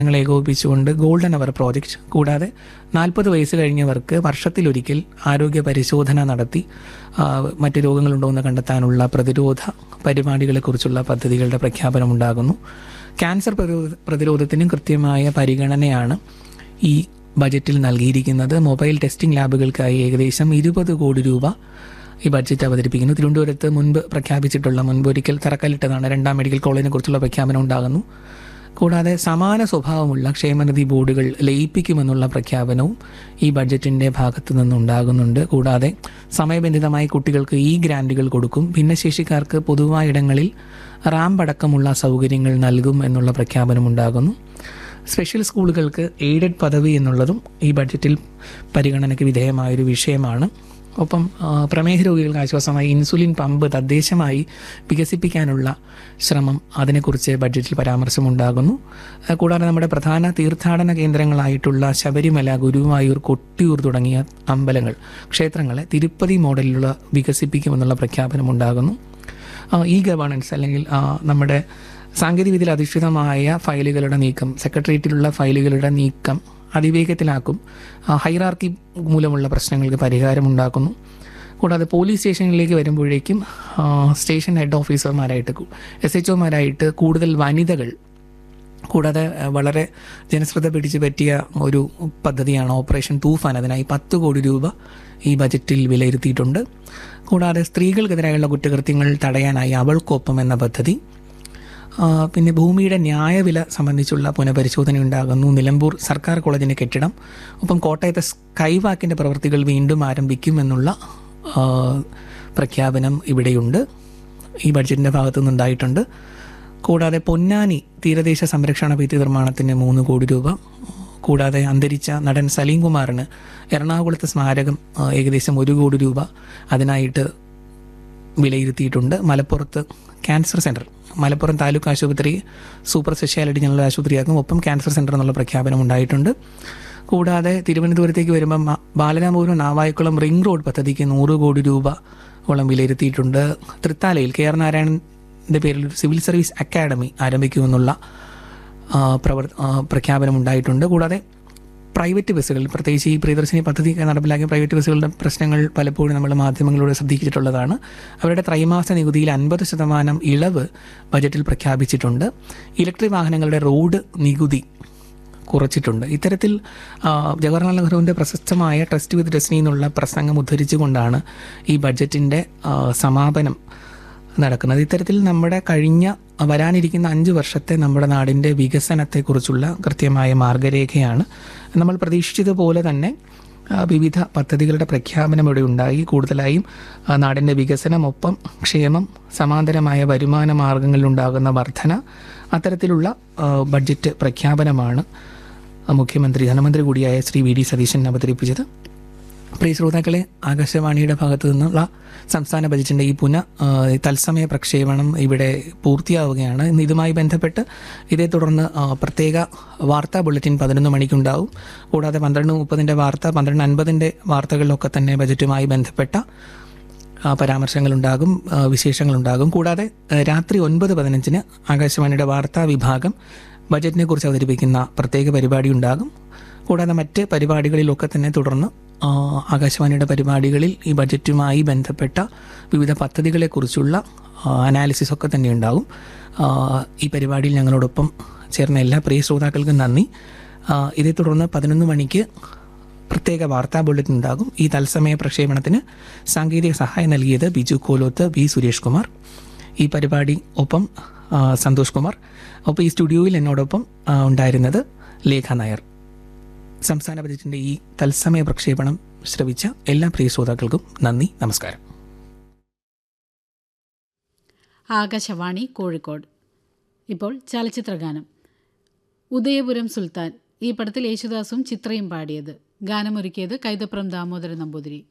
ഞങ്ങൾ ഏകോപിപ്പിച്ചുകൊണ്ട് golden hour project കൂടാതെ നാൽപ്പത് വയസ്സ് കഴിഞ്ഞവർക്ക് വർഷത്തിലൊരിക്കൽ ആരോഗ്യ പരിശോധന നടത്തി ആ, മറ്റ് രോഗങ്ങളുണ്ടോ എന്ന് കണ്ടെത്താനുള്ള പ്രതിരോധ പരിപാടികളെക്കുറിച്ചുള്ള പദ്ധതികളുടെ പ്രഖ്യാപനം ഉണ്ടാകുന്നു ക്യാൻസർ പ്രതിരോധ പ്രതിരോധത്തിനും കൃത്യമായ പരിഗണനയാണ് ഈ ബജറ്റിൽ നൽകിയിരിക്കുന്നത് മൊബൈൽ ടെസ്റ്റിംഗ് ലാബുകൾക്കായി ഏകദേശം ഇരുപത് കോടി രൂപ ഈ ബഡ്ജറ്റ് അവതരിപ്പിക്കുന്നു തിരുവനന്തപുരത്ത് മുൻപ് പ്രഖ്യാപിച്ചിട്ടുള്ള മുൻപൊരിക്കൽ തറക്കല്ലിട്ടതാണ് രണ്ടാം മെഡിക്കൽ കോളേജിനെ കുറിച്ചുള്ള പ്രഖ്യാപനം ഉണ്ടാകുന്നു കൂടാതെ സമാന സ്വഭാവമുള്ള ക്ഷേമനിധി ബോർഡുകൾ ലയിപ്പിക്കുമെന്നുള്ള പ്രഖ്യാപനവും ഈ ബഡ്ജറ്റിൻ്റെ ഭാഗത്തു നിന്നുണ്ടാകുന്നുണ്ട് കൂടാതെ സമയബന്ധിതമായി കുട്ടികൾക്ക് ഈ ഗ്രാൻറ്റുകൾ കൊടുക്കും ഭിന്നശേഷിക്കാർക്ക് പൊതുവായ ഇടങ്ങളിൽ റാമ്പ് അടക്കമുള്ള സൗകര്യങ്ങൾ നൽകും എന്നുള്ള പ്രഖ്യാപനം ഉണ്ടാകുന്നു സ്പെഷ്യൽ സ്കൂളുകൾക്ക് എയ്ഡഡ് പദവി എന്നുള്ളതും ഈ ബഡ്ജറ്റിൽ പരിഗണനയ്ക്ക് വിധേയമായൊരു വിഷയമാണ് ഒപ്പം ആ, പ്രമേഹ രോഗികൾക്ക് ആശ്വാസമായി ഇൻസുലിൻ പമ്പ് തദ്ദേശമായി വികസിപ്പിക്കാനുള്ള ശ്രമം അതിനെക്കുറിച്ച് ബഡ്ജറ്റിൽ പരാമർശമുണ്ടാകുന്നു ആ, കൂടാതെ നമ്മുടെ പ്രധാന തീർത്ഥാടന കേന്ദ്രങ്ങളായിട്ടുള്ള ശബരിമല ഗുരുവായൂർ കൊട്ടിയൂർ തുടങ്ങിയ അമ്പലങ്ങൾ ക്ഷേത്രങ്ങളെ തിരുപ്പതി മോഡലിലുള്ള വികസിപ്പിക്കുമെന്നുള്ള പ്രഖ്യാപനം ഉണ്ടാകുന്നു ഇ ഗവേണൻസ് അല്ലെങ്കിൽ ആ, നമ്മുടെ സാങ്കേതികവിദ്യയിൽ അധിഷ്ഠിതമായ ഫയലുകളുടെ നീക്കം സെക്രട്ടേറിയറ്റിലുള്ള ഫയലുകളുടെ നീക്കം അതിവേഗത്തിലാക്കും ആ, ഹൈറാർക്കി മൂലമുള്ള പ്രശ്നങ്ങൾക്ക് പരിഹാരമുണ്ടാക്കുന്നു കൂടാതെ പോലീസ് സ്റ്റേഷനിലേക്ക് വരുമ്പോഴേക്കും ആ, സ്റ്റേഷൻ ഹെഡ് ഓഫീസർമാരായിട്ട് എസ് എച്ച് ഒമാരായിട്ട് കൂടുതൽ വനിതകൾ കൂടാതെ ആ, വളരെ ജനശ്രദ്ധ പിടിച്ചു പറ്റിയ ഒരു പദ്ധതിയാണ് ഓപ്പറേഷൻ തൂഫാൻ അതിനായി പത്ത് കോടി രൂപ ഈ ബജറ്റിൽ വിലയിരുത്തിയിട്ടുണ്ട് കൂടാതെ സ്ത്രീകൾക്കെതിരായുള്ള കുറ്റകൃത്യങ്ങൾ തടയാനായി അവൾക്കൊപ്പം എന്ന പദ്ധതി ആ, പിന്നെ ഭൂമിയുടെ ന്യായവില സംബന്ധിച്ചുള്ള പുനഃപരിശോധന ഉണ്ടാകുന്നു നിലമ്പൂർ സർക്കാർ കോളേജിൻ്റെ കെട്ടിടം ഒപ്പം കോട്ടയത്തെ സ്കൈവാക്കിൻ്റെ പ്രവൃത്തികൾ വീണ്ടും ആരംഭിക്കുമെന്നുള്ള ആ, പ്രഖ്യാപനം ഇവിടെയുണ്ട് ഈ ബഡ്ജറ്റിൻ്റെ ഭാഗത്തു നിന്നുണ്ടായിട്ടുണ്ട് കൂടാതെ പൊന്നാനി തീരദേശ സംരക്ഷണ ഭിത്തി നിർമ്മാണത്തിന് മൂന്ന് കോടി രൂപ കൂടാതെ അന്തരിച്ച നടൻ സലീം കുമാറിന് എറണാകുളത്തെ സ്മാരകം ആ, ഏകദേശം ഒരു കോടി രൂപ അതിനായിട്ട് വിലയിരുത്തിയിട്ടുണ്ട് മലപ്പുറത്ത് ക്യാൻസർ സെൻറ്റർ മലപ്പുറം താലൂക്ക് ആശുപത്രി സൂപ്പർ സ്പെഷ്യാലിറ്റി ജനറൽ ആശുപത്രിയാക്കും ഒപ്പം ക്യാൻസർ സെൻറ്റർ എന്നുള്ള പ്രഖ്യാപനം ഉണ്ടായിട്ടുണ്ട് കൂടാതെ തിരുവനന്തപുരത്തേക്ക് വരുമ്പോൾ മ- ബാലരാമപുരം നാവായിക്കുളം റിംഗ് റോഡ് പദ്ധതിക്ക് നൂറ് കോടി രൂപ ഓളം വിലയിരുത്തിയിട്ടുണ്ട് തൃത്താലയിൽ കെ ആർ നാരായണൻ്റെ പേരിൽ ഒരു സിവിൽ സർവീസ് അക്കാഡമി ആരംഭിക്കുമെന്നുള്ള ആ, പ്രവർ ആ, പ്രഖ്യാപനം ഉണ്ടായിട്ടുണ്ട് കൂടാതെ പ്രൈവറ്റ് ബസ്സുകൾ പ്രത്യേകിച്ച് ഈ പ്രിയദർശിനി പദ്ധതി നടപ്പിലാക്കിയ പ്രൈവറ്റ് ബസ്സുകളുടെ പ്രശ്നങ്ങൾ പലപ്പോഴും നമ്മൾ മാധ്യമങ്ങളിലൂടെ ശ്രദ്ധിച്ചിട്ടുള്ളതാണ് അവരുടെ ത്രൈമാസ നികുതിയിൽ അൻപത് ശതമാനം ഇളവ് ബജറ്റിൽ പ്രഖ്യാപിച്ചിട്ടുണ്ട് ഇലക്ട്രിക് വാഹനങ്ങളുടെ റോഡ് നികുതി കുറച്ചിട്ടുണ്ട് ഇത്തരത്തിൽ ആ, ജവഹർലാൽ നെഹ്റുവിൻ്റെ പ്രശസ്തമായ ട്രസ്റ്റ് വിത്ത് ഡെസ്റ്റിനി എന്നുള്ള പ്രസംഗം ഉദ്ധരിച്ചുകൊണ്ടാണ് ഈ ബഡ്ജറ്റിൻ്റെ ആ, സമാപനം നടക്കുന്നത് ഇത്തരത്തിൽ നമ്മുടെ കഴിഞ്ഞ വരാനിരിക്കുന്ന അഞ്ച് വർഷത്തെ നമ്മുടെ നാടിൻ്റെ വികസനത്തെക്കുറിച്ചുള്ള കൃത്യമായ മാർഗരേഖയാണ് നമ്മൾ പ്രതീക്ഷിച്ചതുപോലെ തന്നെ ആ, വിവിധ പദ്ധതികളുടെ പ്രഖ്യാപനം ഇവിടെ ഉണ്ടായി കൂടുതലായും ആ, നാടിൻ്റെ വികസനമൊപ്പം ക്ഷേമം സമാന്തരമായ വരുമാന മാർഗങ്ങളിലുണ്ടാകുന്ന വർധന അത്തരത്തിലുള്ള ആ, ബഡ്ജറ്റ് പ്രഖ്യാപനമാണ് ആ, മുഖ്യമന്ത്രി ധനമന്ത്രി കൂടിയായ ശ്രീ വി ഡി സതീശൻ അവതരിപ്പിച്ചത് പ്രിയ ശ്രോതാക്കളെ ആകാശവാണിയുടെ ഭാഗത്തു നിന്നുള്ള സംസ്ഥാന ബജറ്റിൻ്റെ ഈ പുന ആ, തത്സമയ പ്രക്ഷേപണം ഇവിടെ പൂർത്തിയാവുകയാണ് ഇന്ന് ഇതുമായി ബന്ധപ്പെട്ട് ഇതേ തുടർന്ന് ആ, പ്രത്യേക വാർത്താ ബുള്ളറ്റിൻ പതിനൊന്ന് മണിക്കുണ്ടാവും കൂടാതെ പന്ത്രണ്ട് മുപ്പതിൻ്റെ വാർത്ത പന്ത്രണ്ട് അൻപതിൻ്റെ വാർത്തകളിലൊക്കെ തന്നെ ബജറ്റുമായി ബന്ധപ്പെട്ട ആ, പരാമർശങ്ങളുണ്ടാകും ആ, വിശേഷങ്ങളുണ്ടാകും കൂടാതെ ആ, രാത്രി ഒൻപത് പതിനഞ്ചിന് ആകാശവാണിയുടെ വാർത്താ വിഭാഗം ബജറ്റിനെ കുറിച്ച് അവതരിപ്പിക്കുന്ന പ്രത്യേക പരിപാടി ഉണ്ടാകും കൂടാതെ മറ്റ് പരിപാടികളിലൊക്കെ തന്നെ തുടർന്ന് ആ, ആകാശവാണിയുടെ പരിപാടികളിൽ ഈ ബജറ്റുമായി ബന്ധപ്പെട്ട വിവിധ പദ്ധതികളെക്കുറിച്ചുള്ള അനാലിസിസ് ഒക്കെ തന്നെ ഉണ്ടാകും ആ, ഈ പരിപാടിയിൽ ഞങ്ങളോടൊപ്പം ചേർന്ന എല്ലാ പ്രിയ ശ്രോതാക്കൾക്കും നന്ദി ആ, ഇതേ തുടർന്ന് പതിനൊന്ന് മണിക്ക് പ്രത്യേക വാർത്താ ബുള്ളറ്റിൻ ഉണ്ടാകും ഈ തത്സമയ പ്രക്ഷേപണത്തിന് സാങ്കേതിക സഹായം നൽകിയത് ബിജു കോലോത്ത് വി സുരേഷ് കുമാർ ഈ പരിപാടി ഒപ്പം ആ, സന്തോഷ് കുമാർ ഒപ്പം ഈ സ്റ്റുഡിയോയിൽ എന്നോടൊപ്പം ആ, ഉണ്ടായിരുന്നത് ലേഖ നായർ സംസ്ഥാന ബജറ്റിൻ്റെ ഈ തത്സമയ പ്രക്ഷേപണം ശ്രവിച്ച എല്ലാ പ്രിയ ശ്രോതാക്കൾക്കും നന്ദി നമസ്കാരം ആകാശവാണി കോഴിക്കോട് ഇപ്പോൾ ചലച്ചിത്രഗാനം ഉദയപുരം സുൽത്താൻ ഈ പടത്തിൽ യേശുദാസും ചിത്രയും പാടിയത് ഗാനമൊരുക്കിയത് കൈതപ്രം ദാമോദരൻ നമ്പൂതിരി